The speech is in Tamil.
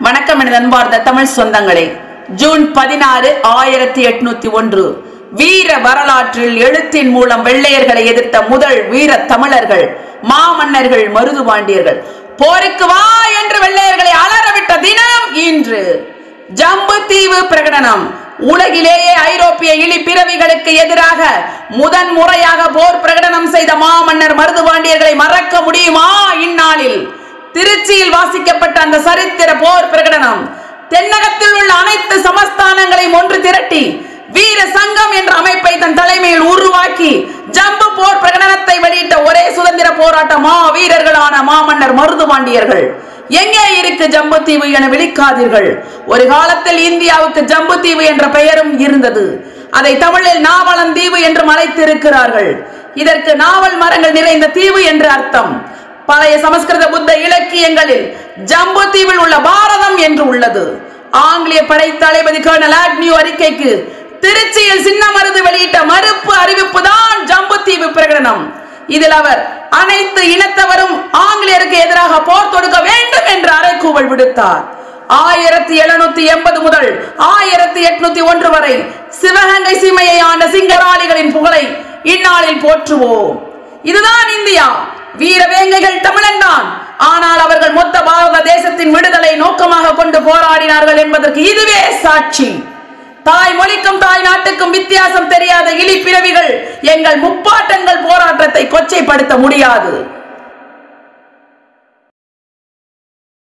வணக்கம் எனது அன்பார்ந்த தமிழ் சொந்தங்களே ஜூன் பதினாறு ஆயிரத்தி எட்நூத்தி ஒன்று வீர வரலாற்றில் எழுத்தின் மூலம் வெள்ளையர்களை எதிர்த்த முதல் வீர தமிழர்கள் மாமன்னர்கள் மருதுபாண்டியர்கள் போருக்கு வா என்று வெள்ளையர்களை அலறவிட்ட தினம் இன்று ஜம்பு தீவு பிரகடனம் உலகிலேயே ஐரோப்பிய இழி பிறவிகளுக்கு எதிராக முதன் முறையாக போர் பிரகடனம் செய்த மாமன்னர் மருதுபாண்டியர்களை மறக்க முடியுமா இந்நாளில் திருச்சியில் வாசிக்கப்பட்ட அந்த சரித்திர போர் பிரகடனம் தென்னகத்தில் உள்ள அனைத்து சமஸ்தானங்களையும் ஒன்று திரட்டி வீர சங்கம் என்ற அமைப்பை தன் தலைமையில் உருவாக்கி ஜம்பு போர் பிரகடனத்தை வெளியிட்ட ஒரே சுதந்திர போராட்ட மா வீரர்களான மாமன்னர் மருதுபாண்டியர்கள் எங்கே இருக்கு ஜம்புத்தீவு என விழிக்காதீர்கள் ஒரு காலத்தில் இந்தியாவுக்கு ஜம்புத்தீவு என்ற பெயரும் இருந்தது அதை தமிழில் நாவலந்தீவு என்றும் அழைத்திருக்கிறார்கள் இதற்கு நாவல் மரங்கள் நிறைந்த தீவு என்று அர்த்தம் பழைய சமஸ்கிருத புத்த இலக்கியங்களில் ஜம்பு தீவில் உள்ள பாரதம் என்று உள்ளது ஆங்கிலேய படை தளபதி கர்னல் ஆக்னியூ அறிக்கைக்கு திருச்சியில் சின்ன மருது வெளியிட்ட மறுப்பு அறிவிப்பு தான் ஜம்பு தீவு பிரகடனம் இதில் அவர் அனைத்து இனத்தவரும் ஆங்கிலேயருக்கு எதிராக போர் தொடுக்க வேண்டும் என்று அறைகூவல் விடுத்தார் ஆயிரத்தி எழுநூத்தி எண்பது முதல் ஆயிரத்தி எட்நூத்தி ஒன்று வரை சிவகங்கை சீமையை ஆண்ட சிங்கராளிகளின் புகழை இந்நாளில் போற்றுவோம் இதுதான் இந்தியா வீரவேங்கைகள் தமிழன் தான் ஆனால் அவர்கள் மொத்த பாரத தேசத்தின் விடுதலை நோக்கமாக கொண்டு போராடினார்கள் என்பதற்கு இதுவே சாட்சி தாய் மொழிக்கும் தாய் நாட்டுக்கும் வித்தியாசம் தெரியாத இழி பிறவிகள் எங்கள் முப்பாட்டங்கள் போராட்டத்தை கொச்சைப்படுத்த முடியாது